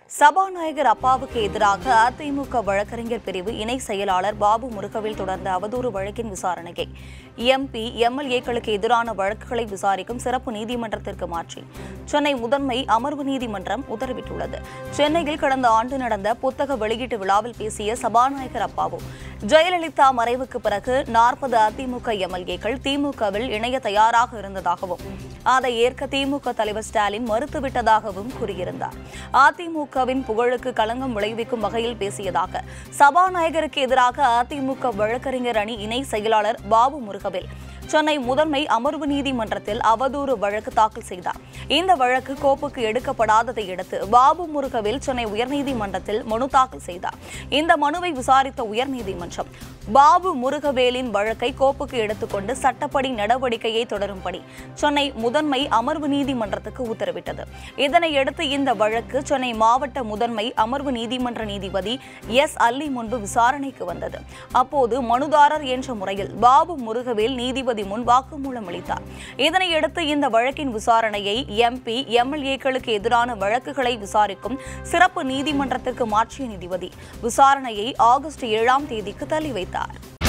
சபாநாயகர் அப்பாவுக்கு எதிராக அதிமுக வழக்கறிஞர் பிரிவு இணை செயலாளர் பாபு முருகவில் தொடர்ந்த அவதூறு வழக்கின் விசாரணையை எம்பி எம்எல்ஏக்களுக்கு எதிரான வழக்குகளை விசாரிக்கும் சிறப்பு நீதிமன்றத்திற்கு மாற்றி சென்னை முதன்மை அமர்வு நீதிமன்றம் உத்தரவிட்டுள்ளது சென்னையில் கடந்த ஆண்டு நடந்த புத்தக வெளியீட்டு விழாவில் பேசிய சபாநாயகர் அப்பாவு ஜெயலலிதா மறைவுக்கு பிறகு நாற்பது அதிமுக எம்எல்ஏக்கள் திமுகவில் இணைய தயாராக இருந்ததாகவும் அதை ஏற்க திமுக தலைவர் ஸ்டாலின் மறுத்துவிட்டதாகவும் கூறியிருந்தார் அதிமுகவின் புகழுக்கு களங்கம் விளைவிக்கும் வகையில் பேசியதாக சபாநாயகருக்கு எதிராக அதிமுக வழக்கறிஞர் அணி இணை செயலாளர் பாபு முருகவேல் சென்னை முதன்மை அமர்வு நீதிமன்றத்தில் அவதூறு வழக்கு தாக்கல் செய்தார் இந்த வழக்கு கோப்புக்கு எடுக்கப்படாததை அடுத்து பாபு முருகவேல் சென்னை உயர்நீதிமன்றத்தில் மனு தாக்கல் செய்தார் இந்த மனுவை விசாரித்த உயர்நீதிமன்றம் பாபு முருகவேலின் வழக்கை கோப்புக்கு எடுத்துக்கொண்டு சட்டப்படி நடவடிக்கையை தொடரும்படி சென்னை முதன்மை அமர்வு நீதிமன்றத்துக்கு உத்தரவிட்டது இதனையடுத்து இந்த வழக்கு சென்னை மாவட்ட முதன்மை அமர்வு நீதிமன்ற நீதிபதி எஸ் அல்லி முன்பு விசாரணைக்கு வந்தது அப்போது மனுதாரர் என்ற முறையில் பாபு முருகவேல் நீதிபதி முன் வாக்குமூலம் அளித்தார் இதனையடுத்து இந்த வழக்கின் விசாரணையை எம்பி எம்எல்ஏக்களுக்கு எதிரான வழக்குகளை விசாரிக்கும் சிறப்பு நீதிமன்றத்திற்கு மாற்றிய நீதிபதி விசாரணையை ஆகஸ்ட் ஏழாம் தேதிக்கு தள்ளி வைத்தார்